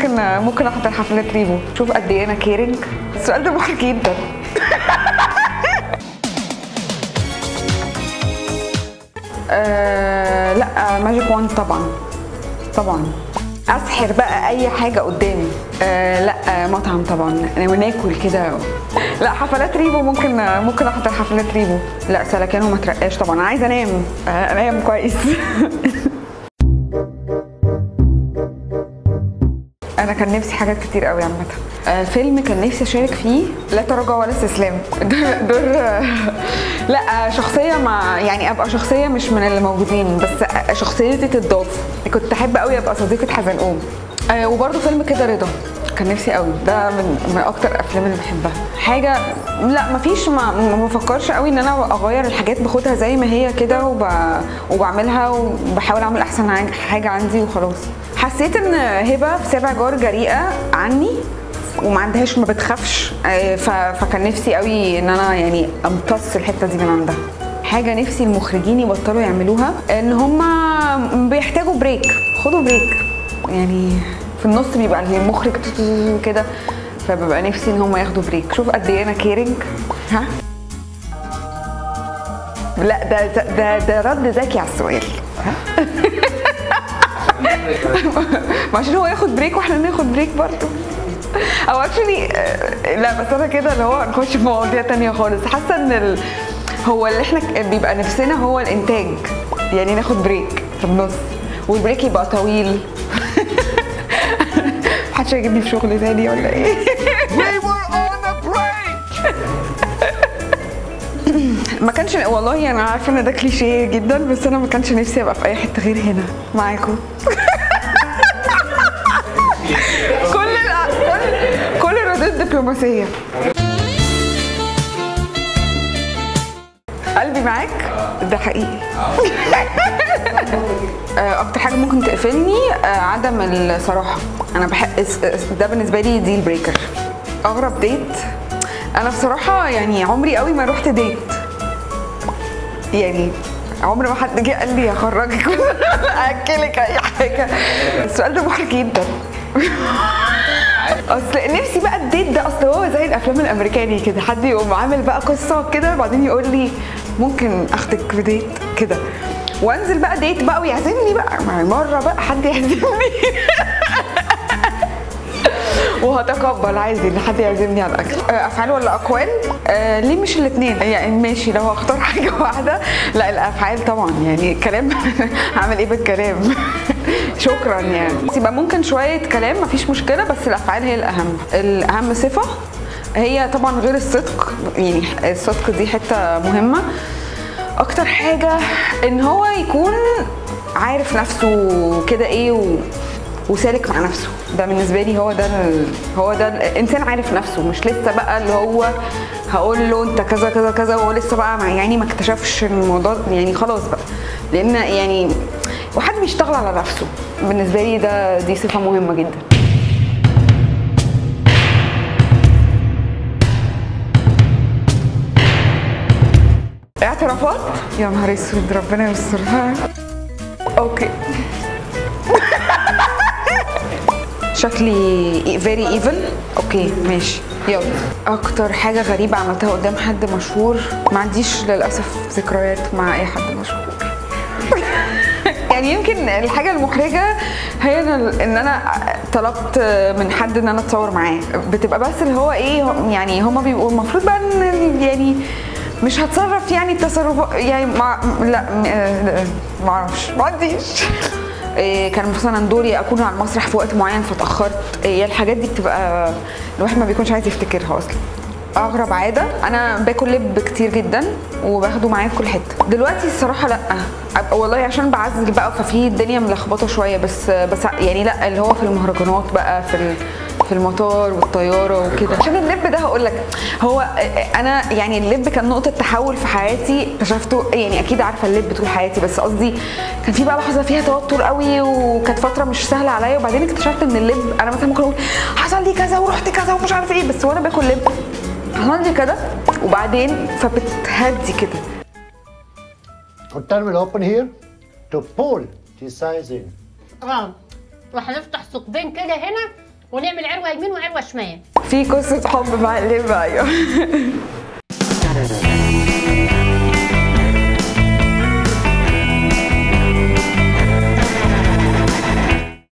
ممكن ممكن احضر حفلات ريفو شوف قد ايه انا كيرنج السؤال ده محرج جدا آه لا ماجيك وان طبعا طبعا اسحر بقى اي حاجه قدامي آه لا آه مطعم طبعا وناكل كده لا حفلات ريفو ممكن ممكن احضر حفلات ريفو لا سلكان وما ترقاش طبعا عايزه انام آه انام كويس انا كان نفسي حاجات كتير قوي عامه آه فيلم كان نفسي اشارك فيه لا تراجع ولا استسلام دور, دور آه لا آه شخصيه مع يعني ابقى شخصيه مش من اللي موجودين بس آه شخصيتي تتضاف كنت احب قوي ابقى صديقه حزنقوم آه وبرده فيلم كده رضا كان نفسي قوي ده من من اكتر الافلام اللي بحبها حاجه لا مفيش ما ما بفكرش قوي ان انا اغير الحاجات باخدها زي ما هي كده وب... وبعملها وبحاول اعمل احسن حاجه عندي وخلاص حسيت ان هبه في سبع جار جريئه عني وما عندهاش ما بتخافش ف... فكان نفسي قوي ان انا يعني امتص الحته دي من عندها حاجه نفسي المخرجين يبطلوا يعملوها ان هم بيحتاجوا بريك خدوا بريك يعني في النص بيبقى المخرج كده فببقى نفسي ان هم ياخدوا بريك شوف قد ايه انا كيرنج ها لا ده ده ده رد ذكي على السؤال ما عشان هو ياخد بريك واحنا ناخد بريك برضه او اكشلي لا بس انا كده اللي هو نخش في مواضيع تانية خالص حاسه ان ال... هو اللي احنا بيبقى نفسنا هو الانتاج يعني ناخد بريك في النص والبريك يبقى طويل محدش هيجيبني في شغل تاني ولا ايه؟ We were on a break! ما كانش والله انا عارفه ان ده كليشيه جدا بس انا ما كانش نفسي ابقى في اي حته غير هنا معاكم كل الأ... كل كل الردود دبلوماسيه قلبي معاك ده حقيقي اكتر حاجه ممكن تقفلني عدم الصراحه انا بحب ده بالنسبه لي ديل بريكر اغرب ديت انا بصراحه يعني عمري قوي ما رحت ديت يعني عمر ما حد جه قال لي هخرجك اكلك اي حاجه السؤال ده محرج جدا اصل نفسي بقى الديت ده اصل هو زي الافلام الامريكاني كده حد يقوم عامل بقى قصه كده بعدين يقول لي ممكن اخدك في ديت كده وانزل بقى ديت بقى ويعزمني بقى مره بقى حد يعزمني وهتقبل عادي ان حد يعزمني على الاكل افعال ولا اقوال آه ليه مش الاثنين يعني ماشي لو هختار حاجه واحده لا الافعال طبعا يعني الكلام هعمل ايه بالكلام شكرا يعني يبقى ممكن شويه كلام مفيش مشكله بس الافعال هي الاهم الاهم صفه هي طبعا غير الصدق يعني الصدق دي حته مهمه اكتر حاجه ان هو يكون عارف نفسه كده ايه و... وسالك مع نفسه ده بالنسبه لي هو ده ال... هو ده الانسان عارف نفسه مش لسه بقى اللي هو هقول له انت كذا كذا كذا وهو لسه بقى مع يعني ما اكتشفش الموضوع يعني خلاص بقى لان يعني وحد بيشتغل على نفسه بالنسبه لي ده دي صفه مهمه جدا اعترافات يا نهار اسود ربنا يسترها اوكي شكلي فيري ايفل اوكي ماشي يلا اكتر حاجه غريبه عملتها قدام حد مشهور ما عنديش للاسف ذكريات مع اي حد مشهور يعني يمكن الحاجه المحرجه هي ان انا طلبت من حد ان انا اتصور معاه بتبقى بس اللي هو ايه يعني هما بيبقوا المفروض بقى ان يعني مش هتصرف يعني التصرف يعني مع لا ما اعرفش ما عنديش كان مثلا دوري اكون على المسرح في وقت معين فاتاخرت هي الحاجات دي بتبقى الواحد ما بيكونش عايز يفتكرها اصلا اغرب عاده انا باكل لب كتير جدا وباخده معايا في كل حته دلوقتي الصراحه لا والله عشان بعزل بقى ففي الدنيا ملخبطه شويه بس بس يعني لا اللي هو في المهرجانات بقى في في المطار والطياره وكده عشان اللب ده هقول لك هو انا يعني اللب كان نقطه تحول في حياتي اكتشفته يعني اكيد عارفه اللب طول حياتي بس قصدي كان في بقى لحظه فيها توتر قوي وكانت فتره مش سهله عليا وبعدين اكتشفت ان اللب انا مثلا ممكن اقول حصل لي كذا ورحت كذا ومش عارفه ايه بس وانا باكل لب حصل لي كده وبعدين فبتهدي كده And then we'll open here to pull the size in. اه وهنفتح ثقبين كده هنا ونعمل عروه يمين وعروه شمال في قصه حب مع الليمبا ايوه